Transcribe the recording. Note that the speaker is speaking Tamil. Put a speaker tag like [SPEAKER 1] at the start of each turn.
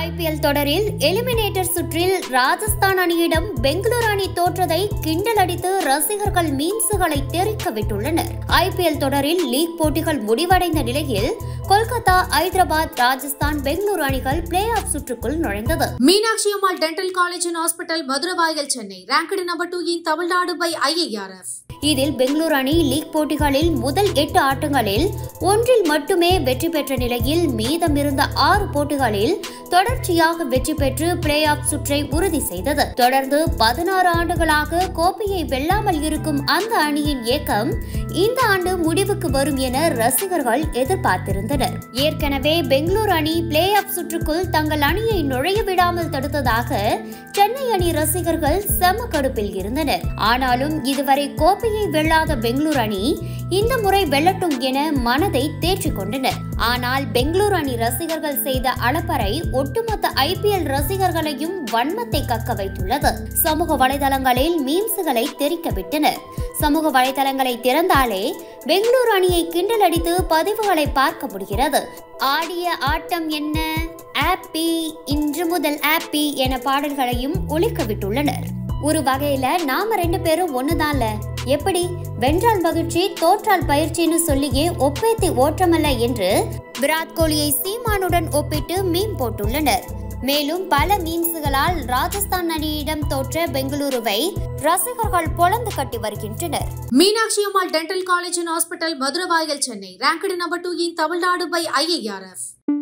[SPEAKER 1] ஐபிஎல் தொடரில் எலிமினேட்டர் சுற்றில் ராஜஸ்தான் அணியிடம் பெங்களூரு அணி தோற்றதை கிண்டல் அடித்து ரசிகர்கள் மீன்ஸுகளை தெரிக்க விட்டுள்ளனர் ஐபிஎல் தொடரில் லீக் போட்டிகள் முடிவடைந்த நிலையில் கொல்கத்தா ஐதராபாத் ராஜஸ்தான் பெங்களூரு அணிகள் பிளே ஆஃப் சுற்றுக்குள் நுழைந்தது
[SPEAKER 2] Meenakshi Ammal dental college and hospital Maduravoyal Chennai ranked number two in Tamil Nadu by IARF
[SPEAKER 1] இதில் பெங்களூரு அணி லீக் போட்டிகளில் முதல் எட்டு ஆட்டங்களில் ஒன்றில் மட்டுமே வெற்றி பெற்ற நிலையில் மீதமிருந்த ஆறு போட்டிகளில் தொடர்ச்சியாக வெற்றி பெற்று பிளே ஆஃப் சுற்றை உறுதி செய்தது தொடர்ந்து பதினாறு ஆண்டுகளாக கோப்பையை வெல்லாமல் இருக்கும் அந்த அணியின் இயக்கம் இந்த ஆண்டு முடிவுக்கு வரும் என ரசிகர்கள் எதிர்பார்த்திருந்தனர் ஏற்கனவே பெங்களூரு அணி பிளே ஆஃப் சுற்றுக்குள் தங்கள் அணியை நுழைய விடாமல் தடுத்ததாக சென்னை அணி ரசிகர்கள் செம கடுப்பில் இருந்தனர் ஆனாலும் இதுவரை கோப்பையை வெல்லாத பெங்களூரு அணி இந்த முறை வெல்லட்டும் என மனதை தேற்றிக் கொண்டனர் ஆனால் பெங்களூரு அணி ரசிகர்கள் செய்த அளப்பறை ஒட்டுமொத்த ஐபிஎல் ரசிகர்களையும் வன்மத்தை கக்க வைத்துள்ளது சமூக வலைதளங்களில் மீம்ஸுகளை தெரிக்க விட்டனர் சமூக வலைதளங்களை திறந்தாலே பெங்களூரு அணியை கிண்டல் அடித்து பதிவுகளை பார்க்க முடிகிறது ஆடிய ஆட்டம் என்ன ஆப்பி இன்று முதல் ஆப்பி என பாடல்களையும் ஒழிக்க விட்டுள்ளனர் ஒரு வகையில நாம ரெண்டு பேரும் ஒண்ணுதான்ல எப்படி வென்றால் மகிழ்ச்சி தோற்றால் பயிற்சின்னு சொல்லியே ஒப்பேத்தி ஓற்றமல்ல என்று விராட் கோலியை சீமானுடன் ஒப்பிட்டு மீம் போட்டுள்ளனர் மேலும் பல மீம்ஸுகளால் ராஜஸ்தான் அணியிடம் தோற்ற பெங்களூருவை ரசிகர்கள் பொளந்து கட்டி வருகின்றனர்
[SPEAKER 2] Meenakshi Ammal dental college and hospital Maduravoyal Chennai ranked number two in Tamil Nadu by IARF